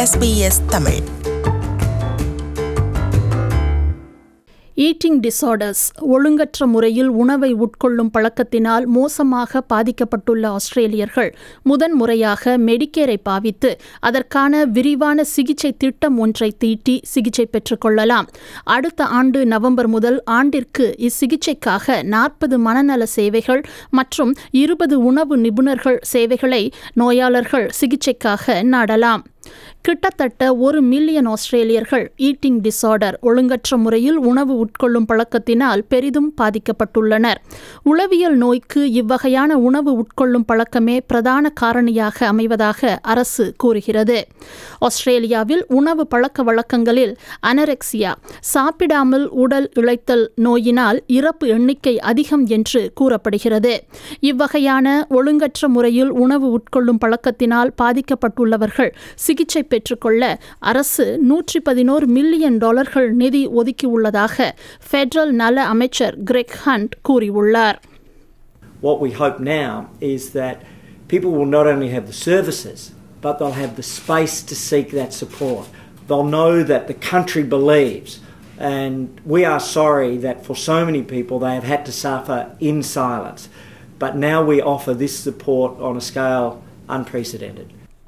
SBS Tamil eating disorders ஒழுங்கற்ற முறையில் உணவை உட்கொள்ளும் பழக்கத்தினால் மோசமாக பாதிக்கப்பட்டுள்ள ஆஸ்திரேலியர்கள் முதன் முறையாக மெடிக்கேரை பாவித்து அதற்கான விரிவான சிகிச்சை திட்டம் ஒன்றை தீட்டி சிகிச்சை பெற்றுக்கொள்ளலாம் அடுத்த ஆண்டு நவம்பர் முதல் ஆண்டிற்கு இச்சிகிச்சைக்காக நாற்பது மனநல சேவைகள் மற்றும் இருபது உணவு நிபுணர்கள் சேவைகளை நோயாளர்கள் சிகிச்சைக்காக நாடலாம் கிட்டத்தட்ட ஒரு மில்லியன் ஆஸ்திரேலியர்கள் ஈட்டிங் டிசார்டர் ஒழுங்கற்ற முறையில் உணவு உட்கொள்ளும் பழக்கத்தினால் பெரிதும் பாதிக்கப்பட்டுள்ளனர் உளவியல் நோய்க்கு இவ்வகையான உணவு உட்கொள்ளும் பழக்கமே பிரதான காரணியாக அமைவதாக அரசு கூறுகிறது ஆஸ்திரேலியாவில் உணவு பழக்க வழக்கங்களில் அனரெக்சியா சாப்பிடாமல் உடல் இழைத்தல் நோயினால் இறப்பு எண்ணிக்கை அதிகம் என்று கூறப்படுகிறது இவ்வகையான ஒழுங்கற்ற முறையில் உணவு உட்கொள்ளும் பழக்கத்தினால் பாதிக்கப்பட்டுள்ளவர்கள் சிகிச்சை பெற்றுக்கொள்ள அரசு நூற்றி பதினோரு மில்லியன் டாலர்கள் நிதி ஒதுக்கியுள்ளதாக ஃபெடரல் நல அமைச்சர் கிரெக் ஹண்ட் கூறியுள்ளார் What we hope now is that people will not only have the services, but they'll have the space to seek that support. They'll know that the country believes, and we are sorry that for so many people they have had to suffer in silence. But now we offer this support on a scale unprecedented.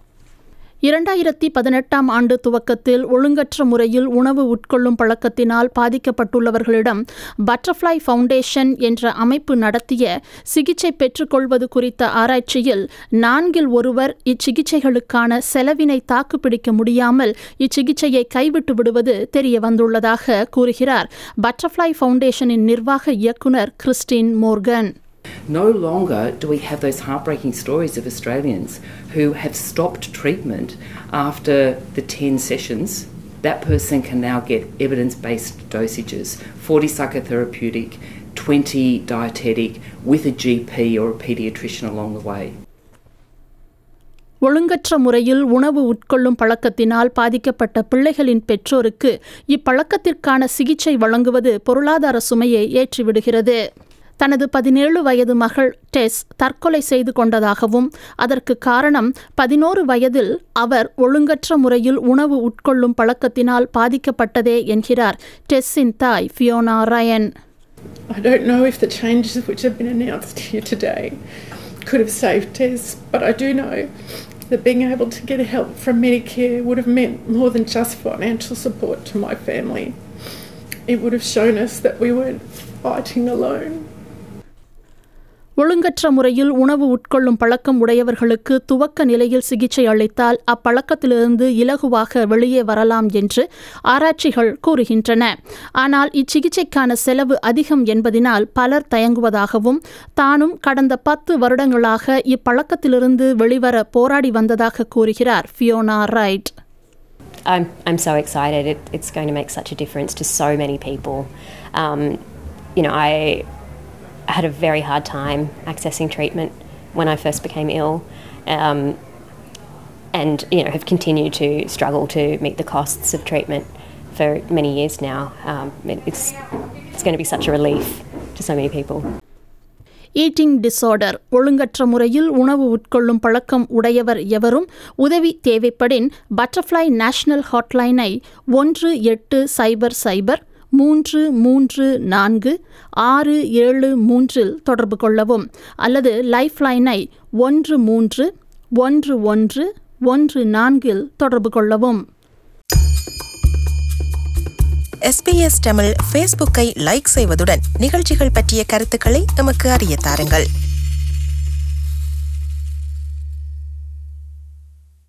இரண்டாயிரத்தி பதினெட்டாம் ஆண்டு துவக்கத்தில் ஒழுங்கற்ற முறையில் உணவு உட்கொள்ளும் பழக்கத்தினால் பாதிக்கப்பட்டுள்ளவர்களிடம் butterfly foundation என்ற அமைப்பு நடத்திய சிகிச்சை பெற்றுக்கொள்வது குறித்த ஆராய்ச்சியில் நான்கில் ஒருவர் இச்சிகிச்சைகளுக்கான செலவினை தாக்குப்பிடிக்க முடியாமல் இச்சிகிச்சையை கைவிட்டு விடுவது தெரிய வந்துள்ளதாக கூறுகிறார் பட்டர்ஃப்ளை ஃபவுண்டேஷனின் நிர்வாக இயக்குனர் Christine Morgan No longer do we have those heartbreaking stories of Australians who have stopped treatment after the 10 sessions. That person can now get evidence based dosages 40 psychotherapeutic, 20 dietetic, with a GP or a paediatrician along the way. ஒழுங்கற்ற முறையில் உணவு உட்கொள்ளும் பழக்கத்தினால் பாதிக்கப்பட்ட பிள்ளைகளின் பெற்றோருக்கு இப்பழக்கத்திற்கான சிகிச்சை வழங்குவது பொருளாதார சுமையை ஏற்றிவிடுகிறது தனது பதினேழு வயது மகள் டெஸ் தற்கொலை செய்து கொண்டதாகவும் அதற்கு காரணம் பதினோரு வயதில் அவர் ஒழுங்கற்ற முறையில் உணவு உட்கொள்ளும் பழக்கத்தினால் பாதிக்கப்பட்டதே என்கிறார் டெஸ்ஸின் தாய் Fiona Ryan I don't know if the changes which have been announced here today could have saved Tess, but I do know that being able to get help from Medicare would have meant more than just financial support to my family. It would have shown us that we weren't fighting alone. ஒழுங்கற்ற முறையில் உணவு உட்கொள்ளும் பழக்கம் உடையவர்களுக்கு துவக்க நிலையில் சிகிச்சை அளித்தால் அப்பழக்கத்திலிருந்து இலகுவாக வெளியே வரலாம் என்று ஆராய்ச்சிகள் கூறுகின்றன ஆனால் இச்சிகிச்சைக்கான செலவு அதிகம் என்பதினால் பலர் தயங்குவதாகவும் தானும் கடந்த பத்து வருடங்களாக இப்பழக்கத்திலிருந்து வெளிவர போராடி வந்ததாக கூறுகிறார் Fiona Wright I'm, I'm so excited. It, it's going to make such a difference to so many people. Um, you know, I had a very hard time accessing treatment when I first became ill, um, and you know have continued to struggle to meet the costs of treatment for many years now. Um, it, it's it's going to be such a relief to so many people. Eating disorder ஒழுங்கற்ற முறையில் உணவு உட்கொள்ளும் பழக்கம் உடையவர் எவரும் உதவி தேவைப்படின் butterfly national ஹாட்லைனை ஒன்று எட்டு சைபர் சைபர் மூன்று மூன்று நான்கு ஆறு ஏழு மூன்றில் தொடர்பு கொள்ளவும் அல்லது லைஃப் லைனை ஒன்று மூன்று ஒன்று ஒன்று ஒன்று நான்கில் தொடர்பு கொள்ளவும் எஸ்பிஎஸ் தமிழ் ஃபேஸ்புக்கை லைக் செய்வதுடன் நிகழ்ச்சிகள் பற்றிய கருத்துக்களை எமக்கு அறிய தாருங்கள்